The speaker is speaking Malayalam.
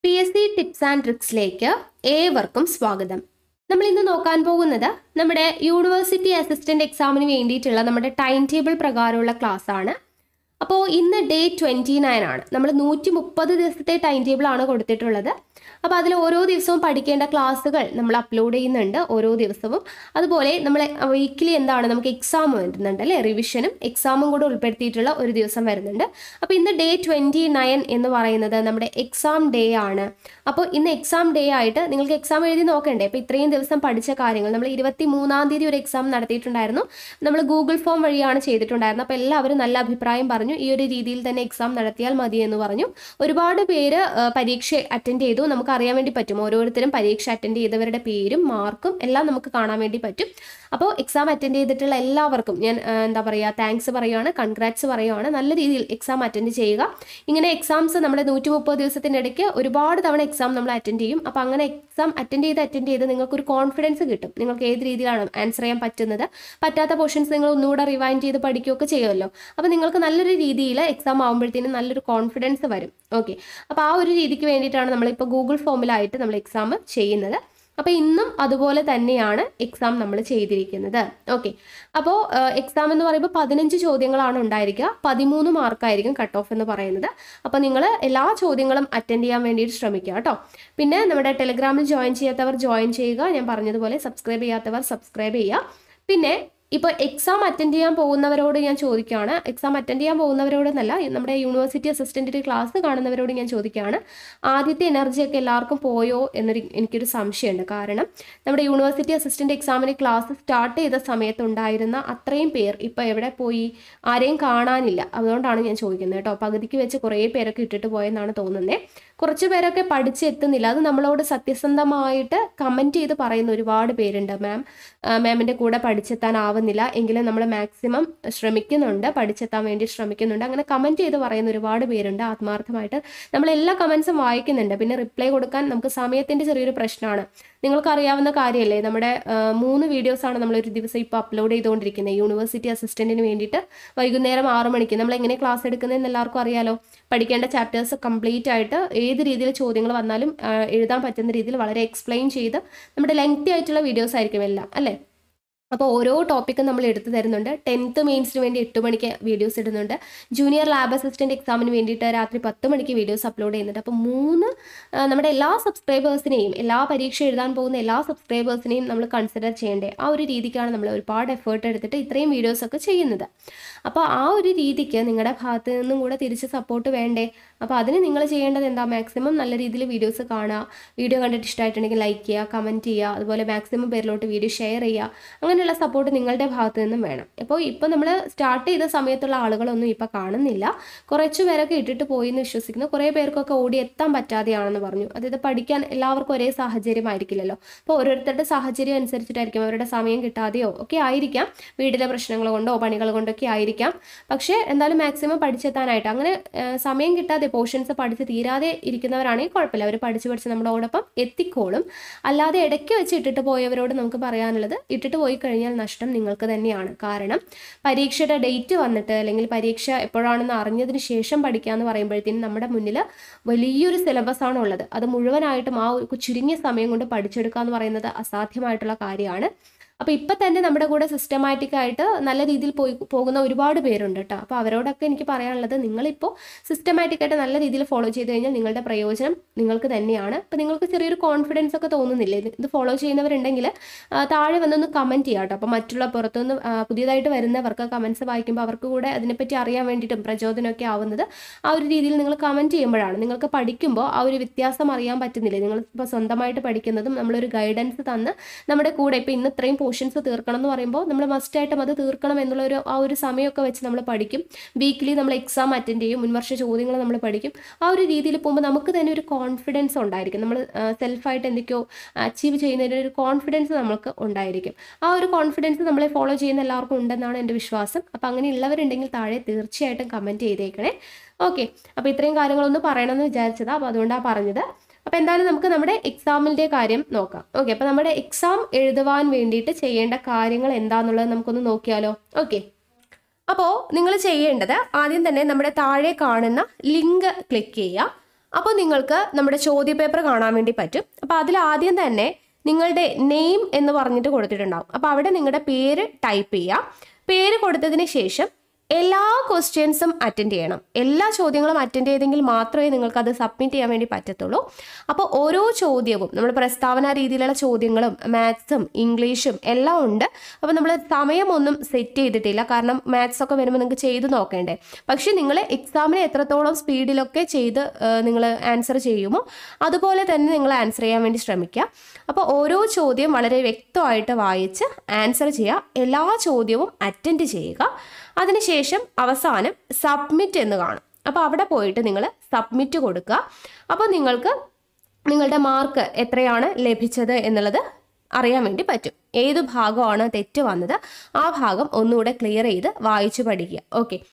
P S C tips and ട്രിക്സിലേക്ക് ഏവർക്കും സ്വാഗതം നമ്മൾ ഇന്ന് നോക്കാൻ പോകുന്നത് നമ്മുടെ യൂണിവേഴ്സിറ്റി അസിസ്റ്റന്റ് എക്സാമിന് വേണ്ടിയിട്ടുള്ള നമ്മുടെ ടൈം ടേബിൾ പ്രകാരമുള്ള ക്ലാസ് ആണ് അപ്പോൾ ഇന്ന് ഡേ ട്വൻറ്റി നയൻ ആണ് നമ്മൾ നൂറ്റി മുപ്പത് ദിവസത്തെ ടൈം ടേബിൾ ആണ് കൊടുത്തിട്ടുള്ളത് അപ്പോൾ അതിൽ ഓരോ ദിവസവും പഠിക്കേണ്ട ക്ലാസ്സുകൾ നമ്മൾ അപ്ലോഡ് ചെയ്യുന്നുണ്ട് ഓരോ ദിവസവും അതുപോലെ നമ്മൾ വീക്കിലി എന്താണ് നമുക്ക് എക്സാം വരുന്നുണ്ട് അല്ലേ റിവിഷനും എക്സാമും കൂടെ ഉൾപ്പെടുത്തിയിട്ടുള്ള ഒരു ദിവസം വരുന്നുണ്ട് അപ്പോൾ ഇന്ന് ഡേ ട്വൻറ്റി നയൻ എന്ന് പറയുന്നത് നമ്മുടെ എക്സാം ഡേ ആണ് അപ്പോൾ ഇന്ന് എക്സാം ഡേ ആയിട്ട് നിങ്ങൾക്ക് എക്സാം എഴുതി നോക്കണ്ടേ അപ്പോൾ ഇത്രയും ദിവസം പഠിച്ച കാര്യങ്ങൾ നമ്മൾ ഇരുപത്തി മൂന്നാം തീയതി ഒരു എക്സാം നടത്തിയിട്ടുണ്ടായിരുന്നു നമ്മൾ ഗൂഗിൾ ഫോം വഴിയാണ് ചെയ്തിട്ടുണ്ടായിരുന്നത് അപ്പോൾ എല്ലാവരും നല്ല അഭിപ്രായം പറഞ്ഞു ഈ ഒരു രീതിയിൽ തന്നെ എക്സാം നടത്തിയാൽ മതി എന്ന് പറഞ്ഞു ഒരുപാട് പേര് ആ, പരീക്ഷ അറ്റൻഡ് ചെയ്തു നമുക്ക് അറിയാൻ വേണ്ടി പറ്റും ഓരോരുത്തരും പരീക്ഷ അറ്റൻഡ് ചെയ്തവരുടെ പേരും മാർക്കും എല്ലാം നമുക്ക് കാണാൻ വേണ്ടി പറ്റും അപ്പോൾ എക്സാം അറ്റൻഡ് ചെയ്തിട്ടുള്ള എല്ലാവർക്കും ഞാൻ ആ, എന്താ പറയുക താങ്ക്സ് പറയുകയാണ് കൺഗ്രാറ്റ്സ് പറയുകയാണ് നല്ല രീതിയിൽ എക്സാം അറ്റൻഡ് ചെയ്യുക ഇങ്ങനെ എക്സാംസ് നമ്മുടെ നൂറ്റി മുപ്പത് ദിവസത്തിൻ്റെ ഇടയ്ക്ക് ഒരുപാട് തവണ എക്സാം നമ്മൾ അറ്റൻഡ് ചെയ്യും അപ്പോൾ അങ്ങനെ എക്സാം അറ്റൻഡ് ചെയ്ത് അറ്റൻഡ് ചെയ്ത് നിങ്ങൾക്കൊരു കോൺഫിഡൻസ് കിട്ടും നിങ്ങൾക്ക് ഏത് രീതിയിലാണ് ആൻസർ ചെയ്യാൻ പറ്റുന്നത് പറ്റാത്ത പോർഷൻസ് നിങ്ങൾ ഒന്നുകൂടെ റിവൈൻഡ് ചെയ്ത് പഠിക്കുകയൊക്കെ ചെയ്യുമല്ലോ അപ്പോൾ നിങ്ങൾക്ക് നല്ലൊരു രീതിയിൽ എക്സാം ആകുമ്പോഴത്തേനും നല്ലൊരു കോൺഫിഡൻസ് വരും ഓക്കെ അപ്പോൾ ആ ഒരു രീതിക്ക് വേണ്ടിയിട്ടാണ് നമ്മളിപ്പോൾ ഗൂഗിൾ ഫോമിലായിട്ട് നമ്മൾ എക്സാം ചെയ്യുന്നത് അപ്പോൾ ഇന്നും അതുപോലെ തന്നെയാണ് എക്സാം നമ്മൾ ചെയ്തിരിക്കുന്നത് ഓക്കെ അപ്പോൾ എക്സാം എന്ന് പറയുമ്പോൾ പതിനഞ്ച് ചോദ്യങ്ങളാണ് ഉണ്ടായിരിക്കുക പതിമൂന്ന് മാർക്കായിരിക്കും കട്ട് ഓഫ് എന്ന് പറയുന്നത് അപ്പോൾ നിങ്ങൾ എല്ലാ ചോദ്യങ്ങളും അറ്റൻഡ് ചെയ്യാൻ വേണ്ടിയിട്ട് ശ്രമിക്കുക കേട്ടോ പിന്നെ നമ്മുടെ ടെലിഗ്രാമിൽ ജോയിൻ ചെയ്യാത്തവർ ജോയിൻ ചെയ്യുക ഞാൻ പറഞ്ഞതുപോലെ സബ്സ്ക്രൈബ് ചെയ്യാത്തവർ സബ്സ്ക്രൈബ് ചെയ്യുക പിന്നെ ഇപ്പോൾ എക്സാം അറ്റൻഡ് ചെയ്യാൻ പോകുന്നവരോട് ഞാൻ ചോദിക്കുകയാണ് എക്സാം അറ്റൻഡ് ചെയ്യാൻ പോകുന്നവരോടെന്നല്ല നമ്മുടെ യൂണിവേഴ്സിറ്റി അസിസ്റ്റൻറ്റിൻ്റെ ക്ലാസ് കാണുന്നവരോട് ഞാൻ ചോദിക്കുകയാണ് ആദ്യത്തെ എനർജിയൊക്കെ എല്ലാവർക്കും പോയോ എന്നൊരു എനിക്കൊരു സംശയമുണ്ട് കാരണം നമ്മുടെ യൂണിവേഴ്സിറ്റി അസിസ്റ്റൻ്റ് എക്സാമിന് ക്ലാസ് സ്റ്റാർട്ട് ചെയ്ത സമയത്തുണ്ടായിരുന്ന അത്രയും പേർ ഇപ്പോൾ എവിടെ പോയി ആരെയും കാണാനില്ല അതുകൊണ്ടാണ് ഞാൻ ചോദിക്കുന്നത് കേട്ടോ പകുതിക്ക് വെച്ച് കുറേ പേരൊക്കെ ഇട്ടിട്ട് പോയെന്നാണ് തോന്നുന്നത് കുറച്ച് പേരൊക്കെ പഠിച്ചെത്തുന്നില്ല അത് നമ്മളോട് സത്യസന്ധമായിട്ട് കമൻറ്റ് ചെയ്ത് പറയുന്ന ഒരുപാട് പേരുണ്ട് മാം മാമിൻ്റെ കൂടെ പഠിച്ചെത്താനാവുന്നില്ല എങ്കിലും നമ്മൾ മാക്സിമം ശ്രമിക്കുന്നുണ്ട് പഠിച്ചെത്താൻ വേണ്ടി ശ്രമിക്കുന്നുണ്ട് അങ്ങനെ കമൻറ്റ് ചെയ്ത് പറയുന്ന ഒരുപാട് പേരുണ്ട് ആത്മാർത്ഥമായിട്ട് നമ്മൾ എല്ലാ കമൻസും വായിക്കുന്നുണ്ട് പിന്നെ റിപ്ലൈ കൊടുക്കാൻ നമുക്ക് സമയത്തിൻ്റെ ചെറിയൊരു പ്രശ്നമാണ് നിങ്ങൾക്കറിയാവുന്ന കാര്യമല്ലേ നമ്മുടെ ആ, മൂന്ന് വീഡിയോസാണ് നമ്മൾ ഒരു ദിവസം ഇപ്പോൾ അപ്ലോഡ് ചെയ്തുകൊണ്ടിരിക്കുന്നത് യൂണിവേഴ്സിറ്റി അസിസ്റ്റൻറ്റിന് വേണ്ടിയിട്ട് വൈകുന്നേരം ആറ് മണിക്ക് നമ്മൾ എങ്ങനെ ക്ലാസ് എടുക്കുന്നതെന്ന് എല്ലാവർക്കും അറിയാലോ പഠിക്കേണ്ട ചാപ്റ്റേഴ്സ് കംപ്ലീറ്റ് ആയിട്ട് ഏത് രീതിയിൽ ചോദ്യങ്ങൾ വന്നാലും ആ, എഴുതാൻ പറ്റുന്ന രീതിയിൽ വളരെ എക്സ്പ്ലെയിൻ ചെയ്ത് നമ്മുടെ ലെങ്തി ആയിട്ടുള്ള വീഡിയോസ് ആയിരിക്കും എല്ലാം അല്ലേ അപ്പോൾ ഓരോ ടോപ്പിക്കും നമ്മൾ എടുത്തു തരുന്നുണ്ട് ടെൻത്ത് മെയിൻസിന് വേണ്ടി എട്ട് മണിക്ക് വീഡിയോസ് ഇടുന്നുണ്ട് ജൂനിയർ ലാബ് അസിസ്റ്റന്റ് എക്സാമിന് വേണ്ടിയിട്ട് രാത്രി പത്ത് മണിക്ക് വീഡിയോസ് അപ്ലോഡ് ചെയ്യുന്നുണ്ട് അപ്പോൾ മൂന്ന് ആ, നമ്മുടെ എല്ലാ സബ്സ്ക്രൈബേഴ്സിനെയും എല്ലാ പരീക്ഷ എഴുതാൻ പോകുന്ന എല്ലാ സബ്സ്ക്രൈബേഴ്സിനെയും നമ്മൾ കൺസിഡർ ചെയ്യേണ്ടേ ആ ഒരു രീതിക്കാണ് നമ്മൾ ഒരുപാട് എഫേർട്ട് എടുത്തിട്ട് ഇത്രയും വീഡിയോസ് ഒക്കെ ചെയ്യുന്നത് അപ്പോൾ ആ ഒരു രീതിക്ക് നിങ്ങളുടെ ഭാഗത്ത് നിന്നും കൂടെ തിരിച്ച് സപ്പോർട്ട് വേണ്ടേ അപ്പോൾ അതിന് നിങ്ങൾ ചെയ്യേണ്ടത് എന്താ മാക്സിമം നല്ല രീതിയിൽ വീഡിയോസ് കാണുക വീഡിയോ കണ്ടിട്ട് ഇഷ്ടമായിട്ടുണ്ടെങ്കിൽ ലൈക്ക് ചെയ്യുക കമൻറ്റ് ചെയ്യുക അതുപോലെ മാക്സിമം പേരിലോട്ട് വീഡിയോ ഷെയർ ചെയ്യുക അങ്ങനെയുള്ള സപ്പോർട്ട് നിങ്ങളുടെ ഭാഗത്ത് നിന്നും വേണം അപ്പോൾ ഇപ്പോൾ നമ്മൾ സ്റ്റാർട്ട് ചെയ്ത സമയത്തുള്ള ആളുകളൊന്നും ഇപ്പോൾ കാണുന്നില്ല കുറച്ച് പേരൊക്കെ ഇട്ടിട്ട് പോയി എന്ന് വിശ്വസിക്കുന്നു കുറേ പേർക്കൊക്കെ ഓടി എത്താൻ പറ്റാതെയാണെന്ന് പറഞ്ഞു അതായത് പഠിക്കാൻ എല്ലാവർക്കും ഒരേ സാഹചര്യമായിരിക്കില്ലല്ലോ അപ്പോൾ ഓരോരുത്തരുടെ സാഹചര്യം അനുസരിച്ചിട്ടായിരിക്കും അവരുടെ സമയം കിട്ടാതെയോ ഒക്കെ ആയിരിക്കാം വീട്ടിലെ പ്രശ്നങ്ങൾ കൊണ്ടോ പണികൾ കൊണ്ടൊക്കെ ആയിരിക്കാം പക്ഷേ എന്തായാലും മാക്സിമം പഠിച്ചെത്താനായിട്ട് അങ്ങനെ ആ, സമയം കിട്ടാതെ പോർഷൻസ് പഠിച്ച് തീരാതെ ഇരിക്കുന്നവരാണെങ്കിൽ കുഴപ്പമില്ല അവർ പഠിച്ച് പഠിച്ച് നമ്മളോടൊപ്പം എത്തിക്കോളും അല്ലാതെ ഇടയ്ക്ക് വെച്ച് ഇട്ടിട്ട് പോയവരോട് നമുക്ക് പറയാനുള്ളത് ഇട്ടിട്ട് പോയി കഴിഞ്ഞാൽ നഷ്ടം നിങ്ങൾക്ക് തന്നെയാണ് കാരണം പരീക്ഷയുടെ ഡേറ്റ് വന്നിട്ട് അല്ലെങ്കിൽ പരീക്ഷ എപ്പോഴാണെന്ന് അറിഞ്ഞതിന് ശേഷം പഠിക്കാമെന്ന് പറയുമ്പോഴത്തേനും നമ്മുടെ മുന്നിൽ വലിയൊരു സിലബസ് ആണ് ഉള്ളത് അത് മുഴുവനായിട്ടും ആ ഒരു ചുരുങ്ങിയ സമയം കൊണ്ട് പഠിച്ചെടുക്കുക എന്ന് പറയുന്നത് അസാധ്യമായിട്ടുള്ള കാര്യമാണ് അപ്പോൾ ഇപ്പം തന്നെ നമ്മുടെ കൂടെ സിസ്റ്റമാറ്റിക് ആയിട്ട് നല്ല രീതിയിൽ പോയി പോകുന്ന ഒരുപാട് പേരുണ്ട് കേട്ടോ അപ്പോൾ അവരോടൊക്കെ എനിക്ക് പറയാനുള്ളത് നിങ്ങളിപ്പോൾ സിസ്റ്റമാറ്റിക് ആയിട്ട് നല്ല രീതിയിൽ ഫോളോ ചെയ്ത് കഴിഞ്ഞാൽ നിങ്ങളുടെ പ്രയോജനം നിങ്ങൾക്ക് തന്നെയാണ് അപ്പോൾ നിങ്ങൾക്ക് ചെറിയൊരു കോൺഫിഡൻസ് ഒക്കെ തോന്നുന്നില്ലേ ഇത് ഇത് ഫോളോ ചെയ്യുന്നവരുണ്ടെങ്കിൽ ആ, താഴെ വന്നൊന്ന് കമൻറ്റ് ചെയ്യാം കേട്ടോ അപ്പോൾ മറ്റുള്ള പുറത്തുനിന്ന് ആ, പുതിയതായിട്ട് വരുന്നവർക്ക് കമൻസ് വായിക്കുമ്പോൾ അവർക്ക് കൂടെ അതിനെപ്പറ്റി അറിയാൻ വേണ്ടിയിട്ടും പ്രചോദനമൊക്കെ ആവുന്നത് ആ ഒരു രീതിയിൽ നിങ്ങൾ കമൻറ്റ് ചെയ്യുമ്പോഴാണ് നിങ്ങൾക്ക് പഠിക്കുമ്പോൾ ആ ഒരു വ്യത്യാസം അറിയാൻ പറ്റുന്നില്ലേ നിങ്ങൾ ഇപ്പോൾ സ്വന്തമായിട്ട് പഠിക്കുന്നതും നമ്മളൊരു ഗൈഡൻസ് തന്ന് നമ്മുടെ കൂടെ ഇപ്പോൾ ഇന്ന് ഇത്രയും പോർഷൻസ് തീർക്കണം എന്ന് പറയുമ്പോൾ നമ്മൾ മസ്റ്റായിട്ടും അത് തീർക്കണം എന്നുള്ള ഒരു ആ ഒരു സമയമൊക്കെ വെച്ച് നമ്മൾ പഠിക്കും വീക്കിലി നമ്മൾ എക്സാം അറ്റൻഡ് ചെയ്യും മുൻവർഷ ചോദ്യങ്ങൾ നമ്മൾ പഠിക്കും ആ ഒരു രീതിയിൽ പോകുമ്പോൾ നമുക്ക് തന്നെ ഒരു കോൺഫിഡൻസ് ഉണ്ടായിരിക്കും നമ്മൾ സെൽഫായിട്ട് എന്തൊക്കെയോ അച്ചീവ് ചെയ്യുന്നതിന് ഒരു കോൺഫിഡൻസ് നമുക്ക് ഉണ്ടായിരിക്കും ആ ഒരു കോൺഫിഡൻസ് നമ്മളെ ഫോളോ ചെയ്യുന്ന എല്ലാവർക്കും ഉണ്ടെന്നാണ് എൻ്റെ വിശ്വാസം അപ്പോൾ അങ്ങനെയുള്ളവരുണ്ടെങ്കിൽ താഴെ തീർച്ചയായിട്ടും കമൻറ്റ് ചെയ്തേക്കണേ ഓക്കെ അപ്പോൾ ഇത്രയും കാര്യങ്ങളൊന്ന് പറയണമെന്ന് വിചാരിച്ചതാണ് അപ്പോൾ അതുകൊണ്ടാണ് പറഞ്ഞത് അപ്പോൾ എന്തായാലും നമുക്ക് നമ്മുടെ എക്സാമിൻ്റെ കാര്യം നോക്കാം ഓക്കെ അപ്പോൾ നമ്മുടെ എക്സാം എഴുതുവാൻ വേണ്ടിയിട്ട് ചെയ്യേണ്ട കാര്യങ്ങൾ എന്താണെന്നുള്ളത് നമുക്കൊന്ന് നോക്കിയാലോ ഓക്കെ അപ്പോൾ നിങ്ങൾ ചെയ്യേണ്ടത് ആദ്യം തന്നെ നമ്മുടെ താഴെ കാണുന്ന ലിങ്ക് ക്ലിക്ക് ചെയ്യുക അപ്പോൾ നിങ്ങൾക്ക് നമ്മുടെ ചോദ്യപേപ്പർ കാണാൻ വേണ്ടി പറ്റും അപ്പോൾ അതിൽ ആദ്യം തന്നെ നിങ്ങളുടെ നെയിം എന്ന് പറഞ്ഞിട്ട് കൊടുത്തിട്ടുണ്ടാവും അപ്പോൾ അവിടെ നിങ്ങളുടെ പേര് ടൈപ്പ് ചെയ്യുക പേര് കൊടുത്തതിന് ശേഷം എല്ലാ ക്വസ്റ്റ്യൻസും അറ്റൻഡ് ചെയ്യണം എല്ലാ ചോദ്യങ്ങളും അറ്റൻഡ് ചെയ്തെങ്കിൽ മാത്രമേ നിങ്ങൾക്ക് അത് സബ്മിറ്റ് ചെയ്യാൻ വേണ്ടി പറ്റത്തുള്ളൂ അപ്പോൾ ഓരോ ചോദ്യവും നമ്മുടെ പ്രസ്താവന രീതിയിലുള്ള ചോദ്യങ്ങളും മാത്സും ഇംഗ്ലീഷും എല്ലാം ഉണ്ട് അപ്പോൾ നമ്മൾ സമയമൊന്നും സെറ്റ് ചെയ്തിട്ടില്ല കാരണം മാത്സ് ഒക്കെ വരുമ്പോൾ നിങ്ങൾക്ക് ചെയ്ത് നോക്കേണ്ടേ പക്ഷേ നിങ്ങൾ എക്സാമിന് എത്രത്തോളം സ്പീഡിലൊക്കെ ചെയ്ത് നിങ്ങൾ ആൻസർ ചെയ്യുമോ അതുപോലെ തന്നെ നിങ്ങൾ ആൻസർ ചെയ്യാൻ വേണ്ടി ശ്രമിക്കുക അപ്പോൾ ഓരോ ചോദ്യം വളരെ വ്യക്തമായിട്ട് വായിച്ച് ആൻസർ ചെയ്യുക എല്ലാ ചോദ്യവും അറ്റൻഡ് ചെയ്യുക അതിനുശേഷം അവസാനം സബ്മിറ്റ് എന്ന് കാണും അപ്പോൾ അവിടെ പോയിട്ട് നിങ്ങൾ സബ്മിറ്റ് കൊടുക്കുക അപ്പോൾ നിങ്ങൾക്ക് നിങ്ങളുടെ മാർക്ക് എത്രയാണ് ലഭിച്ചത് എന്നുള്ളത് അറിയാൻ വേണ്ടി പറ്റും ഏത് ഭാഗമാണ് തെറ്റ് വന്നത് ആ ഭാഗം ഒന്നുകൂടെ ക്ലിയർ ചെയ്ത് വായിച്ചു പഠിക്കുക ഓക്കെ